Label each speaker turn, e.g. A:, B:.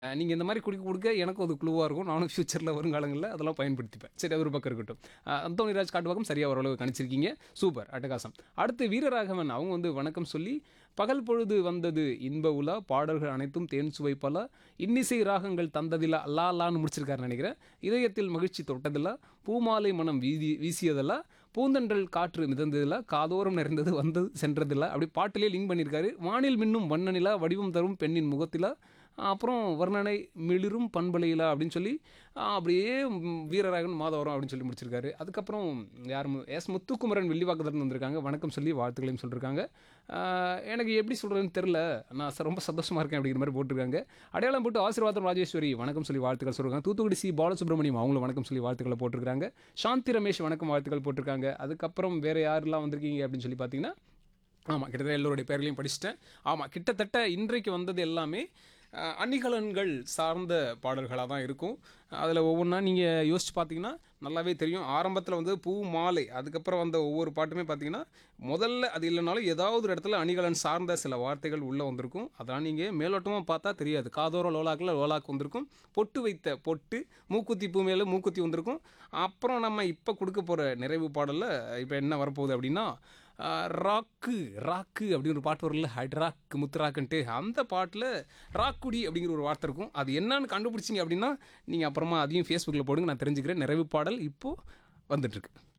A: நீங்கள் இந்த மாதிரி குடிக்க கொடுக்க எனக்கு அது குழுவாக இருக்கும் நானும் ஃப்யூச்சரில் வருங்காலங்களில் அதெல்லாம் பயன்படுத்திப்பேன் சரி அது ஒரு பக்கம் இருக்கட்டும் அஹ் அந்தோணிராஜ் காட்டுவாக்கம் சரியாக ஓரளவு கணிச்சிருக்கீங்க சூப்பர் அட்டகாசம் அடுத்து வீரராகவன் அவங்க வந்து வணக்கம் சொல்லி பகல் பொழுது வந்தது இன்ப உலா பாடல்கள் அனைத்தும் தேன் சுவை பல இன்னிசை ராகங்கள் தந்ததில்ல அல்லா அல்லான்னு முடிச்சிருக்காருன்னு நினைக்கிறேன் இதயத்தில் மகிழ்ச்சி தொட்டதில்ல பூமாலை மனம் வீதி வீசியதில்ல பூந்தன்றல் காற்று மிதந்ததில்ல காதோரம் நிறைந்தது வந்தது சென்றதில்ல அப்படி பாட்டிலே லிங்க் பண்ணியிருக்காரு வானில் மின்னும் வண்ணனிலா வடிவம் தரும் பெண்ணின் முகத்திலா அப்புறம் வர்ணனை மிளிரும் பண்பலையிலா அப்படின்னு சொல்லி ஆ, அப்படியே ம், வீரராகவன் மாதவரம் அப்படின்னு சொல்லி முடிச்சிருக்காரு அதுக்கப்புறம் யார் மு- எஸ் முத்துக்குமரன் வெள்ளிவாக்கத்துலேருந்து வந்திருக்காங்க வணக்கம் சொல்லி வாழ்த்துக்களையும் சொல்லியிருக்காங்க ஆ, எனக்கு எப்படி சொல்கிறதுன்னு தெரில நான் ச- ரொம்ப சந்தோஷமாக இருக்கேன் அப்படிங்கிற மாதிரி போட்டிருக்காங்க அடையாளம் போட்டு ஆசீர்வாதம் ராஜேஸ்வரி வணக்கம் சொல்லி வாழ்த்துக்கள் சொல்லிருக்காங்க தூத்துக்குடி சி பாலசுப்ரமணியம் அவங்களும் வணக்கம் சொல்லி வாழ்த்துக்களை போட்டிருக்காங்க சாந்தி ரமேஷ் வணக்கம் வாழ்த்துக்கள் போட்டிருக்காங்க அதுக்கப்புறம் வேறு யாரெல்லாம் வந்திருக்கீங்க அப்படின்னு சொல்லி பார்த்தீங்கன்னா ஆமாம் கிட்டத்தட்ட எல்லோருடைய பேர்களையும் படிச்சுட்டேன் ஆமாம் கிட்டத்தட்ட இன்றைக்கு வந்தது எல்லாமே அஹ், அணிகலன்கள் சார்ந்த பாடல்களாக தான் இருக்கும் அதில் ஒவ்வொன்றா நீங்கள் யோசிச்சு பார்த்தீங்கன்னா நல்லாவே தெரியும் ஆரம்பத்தில் வந்து பூ மாலை அதுக்கப்புறம் வந்த ஒவ்வொரு பாட்டுமே பார்த்தீங்கன்னா முதல்ல அது இல்லைனாலும் ஏதாவது ஒரு இடத்துல அணிகலன் சார்ந்த சில வார்த்தைகள் உள்ளே வந்திருக்கும் அதான் நீங்கள் மேலோட்டமாக பார்த்தா தெரியாது காதோர லோலாக்கில் லோலாக்கு வந்திருக்கும் பொட்டு வைத்த பொட்டு மூக்குத்தி பூ மேலே மூக்குத்தி வந்திருக்கும் அப்புறம் நம்ம இப்போ கொடுக்க போகிற நிறைவு பாடலில் இப்போ என்ன வரப்போகுது அப்படின்னா ஆஹ், ராக்கு ராக்கு அப்படின்னு ஒரு பாட்டு வரும்ல ஹைட்ராக் முத்துராக்குன்ட்டு அந்த பாட்டில் ராக்குடி அப்படிங்கிற ஒரு வார்த்தை இருக்கும் அது என்னன்னு கண்டுபிடிச்சிங்க அப்படின்னா நீங்கள் அப்புறமா அதையும் ஃபேஸ்புக்கில் போடுங்க நான் தெரிஞ்சுக்கிறேன் நிறைவு பாடல் இப்போது வந்துட்டுருக்கு